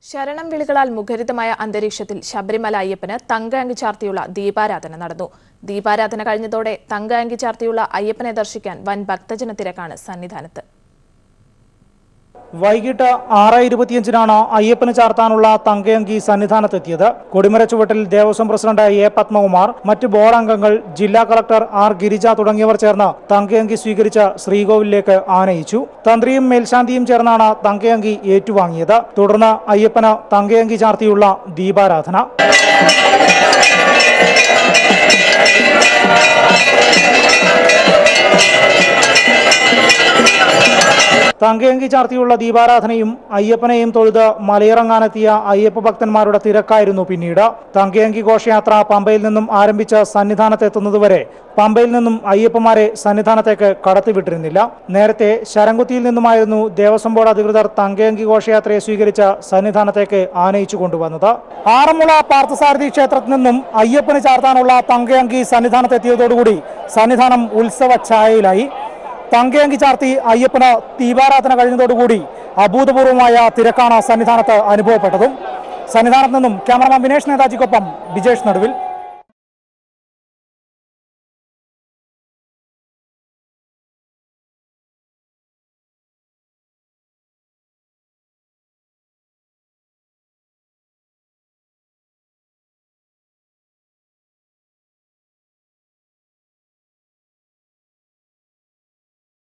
ശരണം വിളികളാൽ മുഖരിതമായ അന്തരീക്ഷത്തിൽ ശബരിമല അയ്യപ്പന് തങ്കഅങ്കി ചാർത്തിയുള്ള ദീപാരാധന നടന്നു ദീപാരാധന കഴിഞ്ഞതോടെ തങ്കഅങ്കി ചാർത്തിയുള്ള അയ്യപ്പനെ ദർശിക്കാൻ വൻ ഭക്തജന തിരക്കാണ് സന്നിധാനത്ത് വൈകിട്ട് ആറ് ഇരുപത്തിയഞ്ചിനാണ് അയ്യപ്പന് ചാർത്താനുള്ള തങ്കയങ്കി സന്നിധാനത്തെത്തിയത് കൊടിമര ചുവട്ടിൽ ദേവസ്വം പ്രസിഡന്റ് എ പത്മകുമാർ മറ്റ് ബോർഡ് അംഗങ്ങൾ ജില്ലാ കളക്ടർ ആർ ഗിരിജ തുടങ്ങിയവർ ചേർന്ന് തങ്കയങ്കി സ്വീകരിച്ച് ശ്രീകോവിലേക്ക് ആനയിച്ചു തന്ത്രിയും മേൽശാന്തിയും ചേർന്നാണ് തങ്കയങ്കി ഏറ്റുവാങ്ങിയത് തുടർന്ന് അയ്യപ്പന് തങ്കയങ്കി ചാർത്തിയുള്ള ദീപാരാധന തങ്കയങ്കി ചാർത്തിയുള്ള ദീപാരാധനയും അയ്യപ്പനെയും തൊഴുത് മലയിറങ്ങാനെത്തിയ അയ്യപ്പ ഭക്തന്മാരുടെ തിരക്കായിരുന്നു പിന്നീട് തങ്കയങ്കി ഘോഷയാത്ര പമ്പയിൽ നിന്നും ആരംഭിച്ച് സന്നിധാനത്തെത്തുന്നതുവരെ പമ്പയിൽ നിന്നും അയ്യപ്പന്മാരെ സന്നിധാനത്തേക്ക് കടത്തിവിട്ടിരുന്നില്ല നേരത്തെ ശരംകുത്തിയിൽ നിന്നുമായിരുന്നു ദേവസ്വം ബോർഡ് അധികൃതർ തങ്കയങ്കി ഘോഷയാത്രയെ സ്വീകരിച്ച് സന്നിധാനത്തേക്ക് ആനയിച്ചു കൊണ്ടുവന്നത് ആറന്മുള പാർത്ഥസാരഥി ക്ഷേത്രത്തിൽ നിന്നും അയ്യപ്പന് ചാർത്താനുള്ള തങ്കയങ്കി സന്നിധാനത്തെത്തിയതോടുകൂടി സന്നിധാനം ഉത്സവ ഛായയിലായി തങ്കയങ്കി ചാർത്തി അയ്യപ്പന് ദീപാരാധന കഴിഞ്ഞതോടുകൂടി അഭൂതപൂർവമായ തിരക്കാണ് സന്നിധാനത്ത് അനുഭവപ്പെട്ടതും സന്നിധാനത്ത് നിന്നും ക്യാമറമാൻ വിനേഷ് നേതാജിക്കൊപ്പം ബിജേഷ് നടുവിൽ